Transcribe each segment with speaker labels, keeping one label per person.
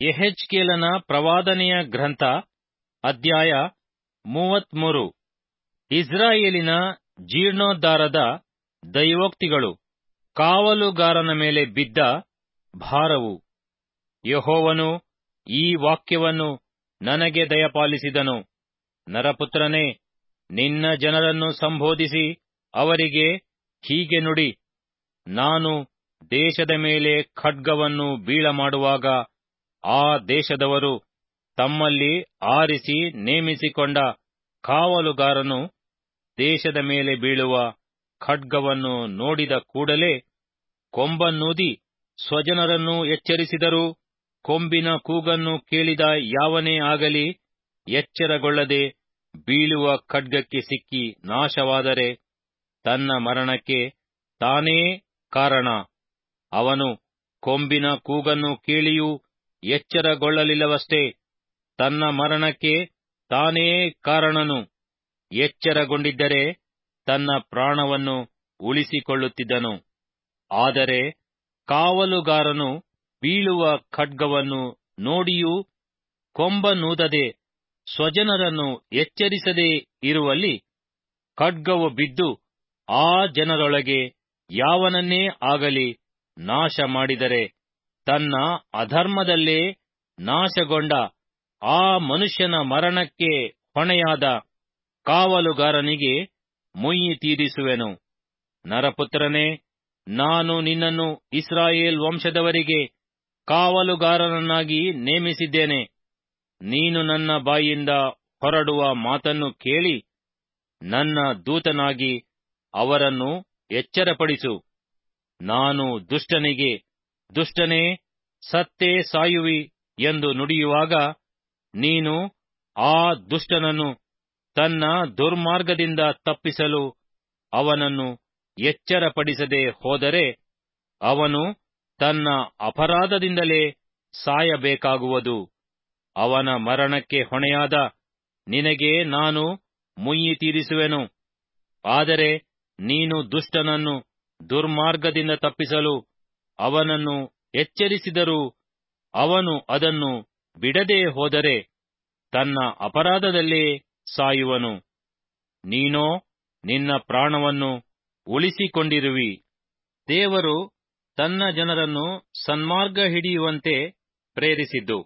Speaker 1: ಯೆಹೆಜ್ಕೇಲನ ಪ್ರವಾದನೆಯ ಗ್ರಂಥ ಅಧ್ಯಾಯ ಮೂವತ್ಮೂರು ಇಸ್ರಾಯೇಲಿನ ಜೀರ್ಣೋದ್ಧಾರದ ದೈವೋಕ್ತಿಗಳು ಕಾವಲುಗಾರನ ಮೇಲೆ ಬಿದ್ದ ಭಾರವು ಯೆಹೋವನು ಈ ವಾಕ್ಯವನ್ನು ನನಗೆ ದಯಪಾಲಿಸಿದನು ನರಪುತ್ರನೇ ನಿನ್ನ ಜನರನ್ನು ಸಂಬೋಧಿಸಿ ಅವರಿಗೆ ಹೀಗೆ ನುಡಿ ನಾನು ದೇಶದ ಮೇಲೆ ಖಡ್ಗವನ್ನು ಬೀಳಮಾಡುವಾಗ ಆ ದೇಶದವರು ತಮ್ಮಲ್ಲಿ ಆರಿಸಿ ನೇಮಿಸಿಕೊಂಡ ಕಾವಲುಗಾರನು ದೇಶದ ಮೇಲೆ ಬೀಳುವ ಖಡ್ಗವನ್ನು ನೋಡಿದ ಕೂಡಲೆ ಕೊಂಬನ್ನೂದಿ ಸ್ವಜನರನ್ನು ಎಚ್ಚರಿಸಿದರೂ ಕೊಂಬಿನ ಕೂಗನ್ನು ಕೇಳಿದ ಯಾವನೇ ಆಗಲಿ ಎಚ್ಚರಗೊಳ್ಳದೆ ಬೀಳುವ ಖಡ್ಗಕ್ಕೆ ಸಿಕ್ಕಿ ನಾಶವಾದರೆ ತನ್ನ ಮರಣಕ್ಕೆ ತಾನೇ ಕಾರಣ ಅವನು ಕೊಂಬಿನ ಕೂಗನ್ನು ಕೇಳಿಯೂ ಎಚ್ಚರಗೊಳ್ಳಲಿಲ್ಲವಷ್ಟೇ ತನ್ನ ಮರಣಕ್ಕೆ ತಾನೇ ಕಾರಣನು ಎಚ್ಚರಗೊಂಡಿದ್ದರೆ ತನ್ನ ಪ್ರಾಣವನ್ನು ಉಳಿಸಿಕೊಳ್ಳುತ್ತಿದ್ದನು ಆದರೆ ಕಾವಲುಗಾರನು ಬೀಳುವ ಖಡ್ಗವನ್ನು ನೋಡಿಯೂ ಕೊಂಬನೂದದೆ ಸ್ವಜನರನ್ನು ಎಚ್ಚರಿಸದೇ ಇರುವಲ್ಲಿ ಖಡ್ಗವು ಬಿದ್ದು ಆ ಜನರೊಳಗೆ ಯಾವನನ್ನೇ ಆಗಲಿ ನಾಶ ಮಾಡಿದರೆ ತನ್ನ ಅಧರ್ಮದಲ್ಲೇ ನಾಶಗೊಂಡ ಆ ಮನುಷ್ಯನ ಮರಣಕ್ಕೆ ಹೊಣೆಯಾದ ಕಾವಲುಗಾರನಿಗೆ ಮುಯ್ಯಿ ತೀರಿಸುವೆನು ನರಪುತ್ರನೇ ನಾನು ನಿನ್ನನ್ನು ಇಸ್ರಾಯೇಲ್ ವಂಶದವರಿಗೆ ಕಾವಲುಗಾರನನ್ನಾಗಿ ನೇಮಿಸಿದ್ದೇನೆ ನೀನು ನನ್ನ ಬಾಯಿಂದ ಹೊರಡುವ ಮಾತನ್ನು ಕೇಳಿ ನನ್ನ ದೂತನಾಗಿ ಅವರನ್ನು ಎಚ್ಚರಪಡಿಸು ನಾನು ದುಷ್ಟನಿಗೆ ದುಷ್ಟನೇ ಸತ್ತೇ ಸಾಯುವಿ ಎಂದು ನುಡಿಯುವಾಗ ನೀನು ಆ ದುಷ್ಟನನ್ನು ತನ್ನ ದುರ್ಮಾರ್ಗದಿಂದ ತಪ್ಪಿಸಲು ಅವನನ್ನು ಎಚ್ಚರಪಡಿಸದೆ ಹೋದರೆ ಅವನು ತನ್ನ ಅಪರಾಧದಿಂದಲೇ ಸಾಯಬೇಕಾಗುವುದು ಅವನ ಮರಣಕ್ಕೆ ಹೊಣೆಯಾದ ನಿನಗೆ ನಾನು ಮುಯ್ಯಿ ತೀರಿಸುವೆನು ಆದರೆ ನೀನು ದುಷ್ಟನನ್ನು ದುರ್ಮಾರ್ಗದಿಂದ ತಪ್ಪಿಸಲು ಅವನನ್ನು ಎಚ್ಚರಿಸಿದರೂ ಅವನು ಅದನ್ನು ಬಿಡದೆ ಹೋದರೆ ತನ್ನ ಅಪರಾಧದಲ್ಲೇ ಸಾಯುವನು ನೀನೋ ನಿನ್ನ ಪ್ರಾಣವನ್ನು ಉಳಿಸಿಕೊಂಡಿರುವಿ ದೇವರು ತನ್ನ ಜನರನ್ನು ಸನ್ಮಾರ್ಗ ಹಿಡಿಯುವಂತೆ ಪ್ರೇರಿಸಿದ್ದು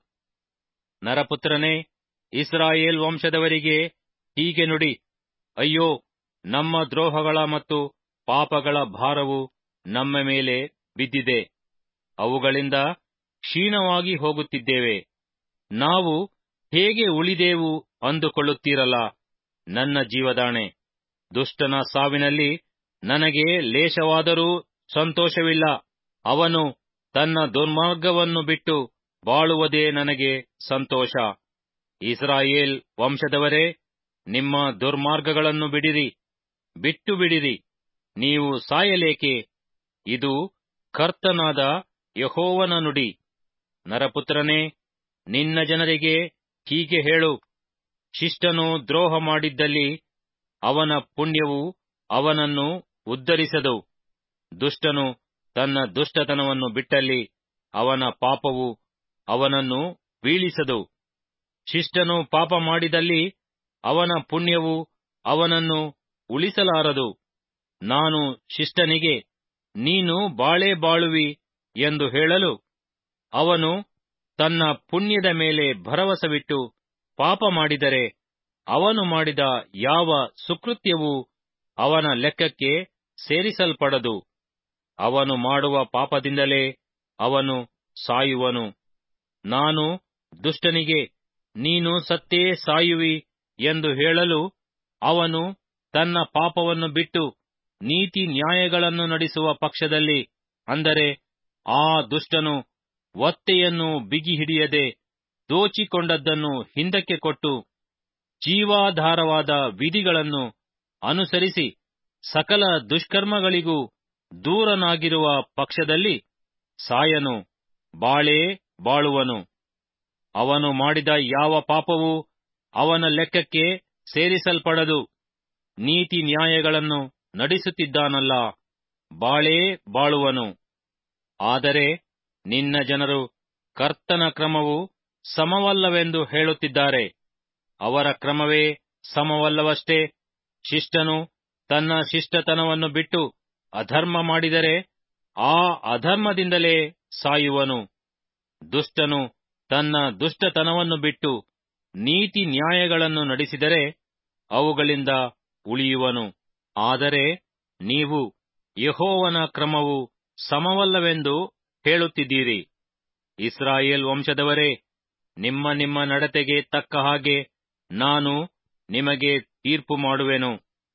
Speaker 1: ನರಪುತ್ರನೇ ಇಸ್ರಾಯೇಲ್ ವಂಶದವರಿಗೆ ಹೀಗೆ ನುಡಿ ಅಯ್ಯೋ ನಮ್ಮ ದ್ರೋಹಗಳ ಮತ್ತು ಪಾಪಗಳ ಭಾರವು ನಮ್ಮ ಮೇಲೆ ಬಿದ್ದಿದೆ ಅವುಗಳಿಂದ ಕ್ಷೀಣವಾಗಿ ಹೋಗುತ್ತಿದ್ದೇವೆ ನಾವು ಹೇಗೆ ಉಳಿದೆವು ಅಂದುಕೊಳ್ಳುತ್ತೀರಲ್ಲ ನನ್ನ ಜೀವದಾಣೆ ದುಷ್ಟನ ಸಾವಿನಲ್ಲಿ ನನಗೆ ಲೇಶವಾದರೂ ಸಂತೋಷವಿಲ್ಲ ಅವನು ತನ್ನ ದುರ್ಮಾರ್ಗವನ್ನು ಬಿಟ್ಟು ಬಾಳುವುದೇ ನನಗೆ ಸಂತೋಷ ಇಸ್ರಾಯೇಲ್ ವಂಶದವರೇ ನಿಮ್ಮ ದುರ್ಮಾರ್ಗಗಳನ್ನು ಬಿಡಿರಿ ಬಿಟ್ಟು ಬಿಡಿರಿ ನೀವು ಸಾಯಲೇಕೆ ಇದು ಕರ್ತನಾದ ಯಹೋವನ ನುಡಿ ನರಪುತ್ರನೇ ನಿನ್ನ ಜನರಿಗೆ ಹೀಗೆ ಹೇಳು ಶಿಷ್ಟನು ದ್ರೋಹ ಮಾಡಿದ್ದಲ್ಲಿ ಅವನ ಪುಣ್ಯವು ಅವನನ್ನು ಉದ್ಧರಿಸದು ದುಷ್ಟನು ತನ್ನ ದುಷ್ಟತನವನ್ನು ಬಿಟ್ಟಲ್ಲಿ ಅವನ ಪಾಪವು ಅವನನ್ನು ಬೀಳಿಸದು ಶಿಷ್ಟನು ಪಾಪ ಮಾಡಿದಲ್ಲಿ ಅವನ ಪುಣ್ಯವು ಅವನನ್ನು ಉಳಿಸಲಾರದು ನಾನು ಶಿಷ್ಟನಿಗೆ ನೀನು ಬಾಳೆ ಬಾಳುವಿ ಎಂದು ಹೇಳಲು ಅವನು ತನ್ನ ಪುಣ್ಯದ ಮೇಲೆ ಭರವಸವಿಟ್ಟು ಪಾಪ ಮಾಡಿದರೆ ಅವನು ಮಾಡಿದ ಯಾವ ಸುಕೃತ್ಯವೂ ಅವನ ಲೆಕ್ಕಕ್ಕೆ ಸೇರಿಸಲ್ಪಡದು ಅವನು ಮಾಡುವ ಪಾಪದಿಂದಲೇ ಅವನು ಸಾಯುವನು ನಾನು ದುಷ್ಟನಿಗೆ ನೀನು ಸತ್ತೇ ಸಾಯುವಿ ಎಂದು ಹೇಳಲು ಅವನು ತನ್ನ ಪಾಪವನ್ನು ಬಿಟ್ಟು ನೀತಿ ನ್ಯಾಯಗಳನ್ನು ನಡೆಸುವ ಪಕ್ಷದಲ್ಲಿ ಅಂದರೆ ಆ ದುಷ್ಟನು ಒತ್ತೆಯನ್ನು ಬಿಗಿ ಹಿಡಿಯದೆ ದೋಚಿಕೊಂಡದ್ದನ್ನು ಹಿಂದಕ್ಕೆ ಕೊಟ್ಟು ಜೀವಾಧಾರವಾದ ವಿಧಿಗಳನ್ನು ಅನುಸರಿಸಿ ಸಕಲ ದುಷ್ಕರ್ಮಗಳಿಗೂ ದೂರನಾಗಿರುವ ಪಕ್ಷದಲ್ಲಿ ಸಾಯನು ಬಾಳೇ ಬಾಳುವನು ಅವನು ಮಾಡಿದ ಯಾವ ಪಾಪವೂ ಅವನ ಲೆಕ್ಕಕ್ಕೆ ಸೇರಿಸಲ್ಪಡದು ನೀತಿ ನ್ಯಾಯಗಳನ್ನು ನಡೆಸುತ್ತಿದ್ದಾನಲ್ಲ ಬಾಳೇ ಬಾಳುವನು ಆದರೆ ನಿನ್ನ ಜನರು ಕರ್ತನ ಕ್ರಮವು ಸಮವಲ್ಲವೆಂದು ಹೇಳುತ್ತಿದ್ದಾರೆ ಅವರ ಕ್ರಮವೇ ಸಮವಲ್ಲವಷ್ಟೇ ಶಿಷ್ಟನು ತನ್ನ ಶಿಷ್ಟತನವನ್ನು ಬಿಟ್ಟು ಅಧರ್ಮ ಮಾಡಿದರೆ ಆ ಅಧರ್ಮದಿಂದಲೇ ಸಾಯುವನು ದುಷ್ಟನು ತನ್ನ ದುಷ್ಟತನವನ್ನು ಬಿಟ್ಟು ನೀತಿ ನ್ಯಾಯಗಳನ್ನು ನಡೆಸಿದರೆ ಅವುಗಳಿಂದ ಉಳಿಯುವನು ಆದರೆ ನೀವು ಯಹೋವನ ಕ್ರಮವು ಸಮವಲ್ಲವೆಂದು ಹೇಳುತ್ತಿದ್ದೀರಿ ಇಸ್ರಾಯೇಲ್ ವಂಶದವರೇ ನಿಮ್ಮ ನಿಮ್ಮ ನಡತೆಗೆ ತಕ್ಕ ಹಾಗೆ ನಾನು ನಿಮಗೆ ತೀರ್ಪು ಮಾಡುವೆನು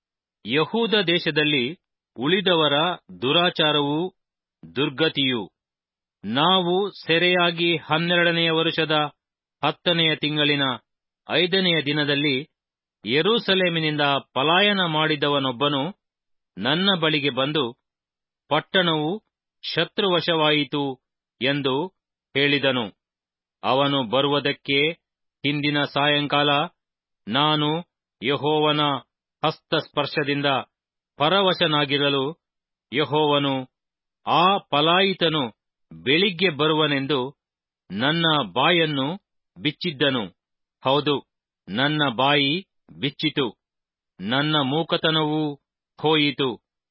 Speaker 1: ಯಹೂದ ದೇಶದಲ್ಲಿ ಉಳಿದವರ ದುರಾಚಾರವೂ ದುರ್ಗತಿಯು ನಾವು ಸೆರೆಯಾಗಿ ಹನ್ನೆರಡನೆಯ ವರುಷದ ಹತ್ತನೆಯ ತಿಂಗಳಿನ ಐದನೆಯ ದಿನದಲ್ಲಿ ಯೆರೂಸಲೇಮಿನಿಂದ ಪಲಾಯನ ಮಾಡಿದವನೊಬ್ಬನು ನನ್ನ ಬಳಿಗೆ ಬಂದು ಪಟ್ಟಣವು ಶತ್ರುವಶವಾಯಿತು ಎಂದು ಹೇಳಿದನು ಅವನು ಬರುವುದಕ್ಕೆ ಹಿಂದಿನ ಸಾಯಂಕಾಲ ನಾನು ಯಹೋವನ ಹಸ್ತಸ್ಪರ್ಶದಿಂದ ಪರವಶನಾಗಿರಲು ಯಹೋವನು ಆ ಪಲಾಯಿತನು ಬೆಳಿಗ್ಗೆ ಬರುವನೆಂದು ನನ್ನ ಬಾಯನ್ನು ಬಿಚ್ಚಿದ್ದನು ಹೌದು ನನ್ನ ಬಾಯಿ ಬಿಚ್ಚಿತು ನನ್ನ ಮೂಕತನವೂ ಹೋಯಿತು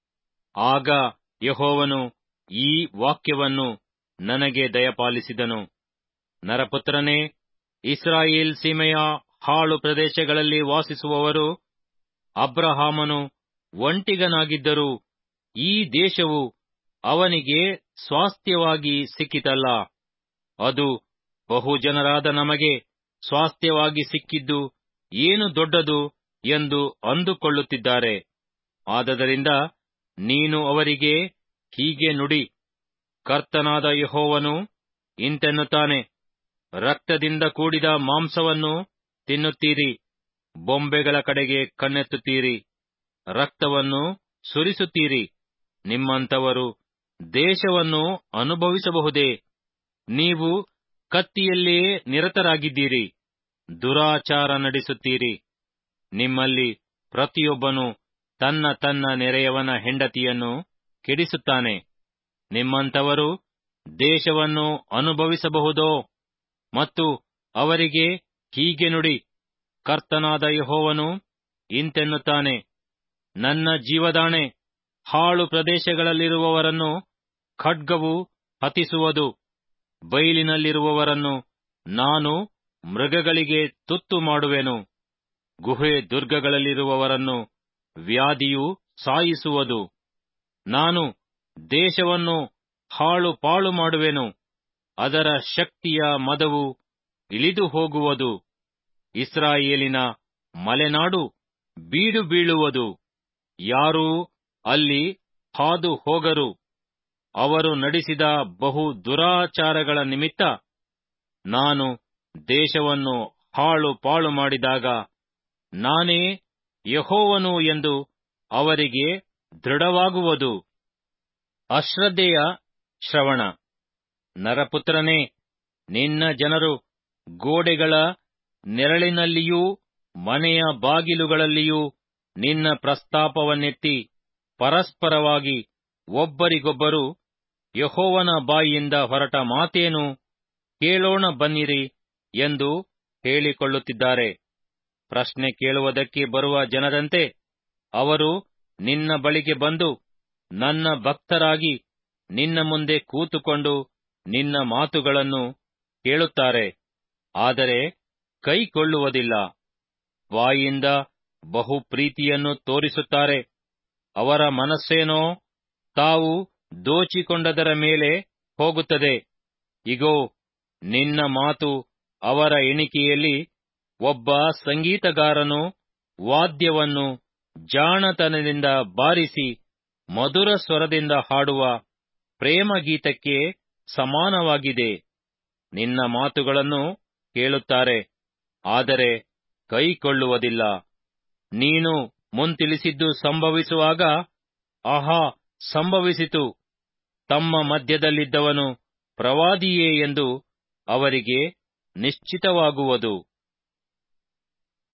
Speaker 1: ಆಗ ಯಹೋವನು ಈ ವಾಕ್ಯವನ್ನು ನನಗೆ ದಯಪಾಲಿಸಿದನು ನರಪುತ್ರನೇ ಇಸ್ರಾಯೇಲ್ ಸೀಮೆಯ ಹಾಳು ಪ್ರದೇಶಗಳಲ್ಲಿ ವಾಸಿಸುವವರು ಅಬ್ರಹಾಮನು ಒಂಟಿಗನಾಗಿದ್ದರೂ ಈ ದೇಶವು ಅವನಿಗೆ ಸ್ವಾಸ್ಥ್ಯವಾಗಿ ಸಿಕ್ಕಿತಲ್ಲ ಅದು ಬಹುಜನರಾದ ನಮಗೆ ಸ್ವಾಸ್ಥ್ಯವಾಗಿ ಸಿಕ್ಕಿದ್ದು ಏನು ದೊಡ್ಡದು ಎಂದು ಅಂದುಕೊಳ್ಳುತ್ತಿದ್ದಾರೆ ಆದದರಿಂದ ನೀನು ಅವರಿಗೆ ಹೀಗೆ ನುಡಿ ಕರ್ತನಾದ ಯಹೋವನು ಇಂತೆನ್ನುತ್ತಾನೆ ರಕ್ತದಿಂದ ಕೂಡಿದ ಮಾಂಸವನ್ನು ತಿನ್ನುತ್ತೀರಿ ಬೊಂಬೆಗಳ ಕಡೆಗೆ ಕಣ್ಣೆತ್ತುತ್ತೀರಿ ರಕ್ತವನ್ನು ಸುರಿಸುತ್ತೀರಿ ನಿಮ್ಮಂಥವರು ದೇಶವನ್ನು ಅನುಭವಿಸಬಹುದೇ ನೀವು ಕತ್ತಿಯಲ್ಲೇ ನಿರತರಾಗಿದ್ದೀರಿ ದುರಾಚಾರ ನಡೆಸುತ್ತೀರಿ ನಿಮ್ಮಲ್ಲಿ ಪ್ರತಿಯೊಬ್ಬನು ತನ್ನ ತನ್ನ ನೆರೆಯವನ ಹೆಂಡತಿಯನ್ನು ಕೆಡಿಸುತ್ತಾನೆ ನಿಮ್ಮಂಥವರು ದೇಶವನ್ನು ಅನುಭವಿಸಬಹುದೋ ಮತ್ತು ಅವರಿಗೆ ಹೀಗೆ ನುಡಿ ಕರ್ತನಾದ ಯಹೋವನು ಇಂತೆನ್ನುತ್ತಾನೆ ನನ್ನ ಜೀವದಾಣೆ ಹಾಳು ಪ್ರದೇಶಗಳಲ್ಲಿರುವವರನ್ನು ಖಡ್ಗವು ಹತಿಸುವುದು ಬೈಲಿನಲ್ಲಿರುವವರನ್ನು ನಾನು ಮೃಗಗಳಿಗೆ ತುತ್ತು ಮಾಡುವೆನು ಗುಹೆ ದುರ್ಗಗಳಲ್ಲಿರುವವರನ್ನು ವ್ಯಾಧಿಯು ಸಾಯಿಸುವುದು ನಾನು ದೇಶವನ್ನು ಹಾಳು ಪಾಳು ಮಾಡುವೆನು ಅದರ ಶಕ್ತಿಯ ಮದವು ಇಳಿದು ಹೋಗುವುದು ಇಸ್ರಾಯೇಲಿನ ಮಲೆನಾಡು ಬೀಡು ಬೀಳುವುದು ಯಾರೂ ಅಲ್ಲಿ ಹಾದು ಹೋಗರು ಅವರು ನಡೆಸಿದ ಬಹು ದುರಾಚಾರಗಳ ನಿಮಿತ್ತ ನಾನು ದೇಶವನ್ನು ಹಾಳು ಪಾಳು ಮಾಡಿದಾಗ ನಾನೇ ಯಹೋವನು ಎಂದು ಅವರಿಗೆ ದೃಢವಾಗುವುದು ಅಶ್ರದ್ಧೆಯ ಶ್ರವಣ ನರಪುತ್ರನೇ ನಿನ್ನ ಜನರು ಗೋಡೆಗಳ ನೆರಳಿನಲ್ಲಿಯೂ ಮನೆಯ ಬಾಗಿಲುಗಳಲ್ಲಿಯೂ ನಿನ್ನ ಪ್ರಸ್ತಾಪವನ್ನೆತ್ತಿ ಪರಸ್ಪರವಾಗಿ ಒಬ್ಬರಿಗೊಬ್ಬರು ಯಹೋವನ ಬಾಯಿಯಿಂದ ಹೊರಟ ಮಾತೇನು ಕೇಳೋಣ ಬನ್ನಿರಿ ಎಂದು ಹೇಳಿಕೊಳ್ಳುತ್ತಿದ್ದಾರೆ ಪ್ರಶ್ನೆ ಕೇಳುವುದಕ್ಕೆ ಬರುವ ಜನರಂತೆ ಅವರು ನಿನ್ನ ಬಳಿಗೆ ಬಂದು ನನ್ನ ಭಕ್ತರಾಗಿ ನಿನ್ನ ಮುಂದೆ ಕೂತುಕೊಂಡು ನಿನ್ನ ಮಾತುಗಳನ್ನು ಕೇಳುತ್ತಾರೆ ಆದರೆ ಕೈಕೊಳ್ಳುವುದಿಲ್ಲ ಬಾಯಿಂದ ಬಹು ಪ್ರೀತಿಯನ್ನು ತೋರಿಸುತ್ತಾರೆ ಅವರ ಮನಸ್ಸೇನೋ ತಾವು ದೋಚಿಕೊಂಡದರ ಮೇಲೆ ಹೋಗುತ್ತದೆ ಇಗೋ ನಿನ್ನ ಮಾತು ಅವರ ಎಣಿಕೆಯಲ್ಲಿ ಒಬ್ಬ ಸಂಗೀತಗಾರನು ವಾದ್ಯವನ್ನು ಜಾಣತನದಿಂದ ಬಾರಿಸಿ ಮಧುರ ಸ್ವರದಿಂದ ಹಾಡುವ ಪ್ರೇಮಗೀತಕ್ಕೆ ಸಮಾನವಾಗಿದೆ ನಿನ್ನ ಮಾತುಗಳನ್ನು ಕೇಳುತ್ತಾರೆ ಆದರೆ ಕೈಕೊಳ್ಳುವುದಿಲ್ಲ ನೀನು ಮುಂತಿಳಿಸಿದ್ದು ಸಂಭವಿಸುವಾಗ ಆಹಾ ಸಂಭವಿಸಿತು ತಮ್ಮ ಮಧ್ಯದಲ್ಲಿದ್ದವನು ಪ್ರವಾದಿಯೇ ಎಂದು ಅವರಿಗೆ ನಿಶ್ಚಿತವಾಗುವುದು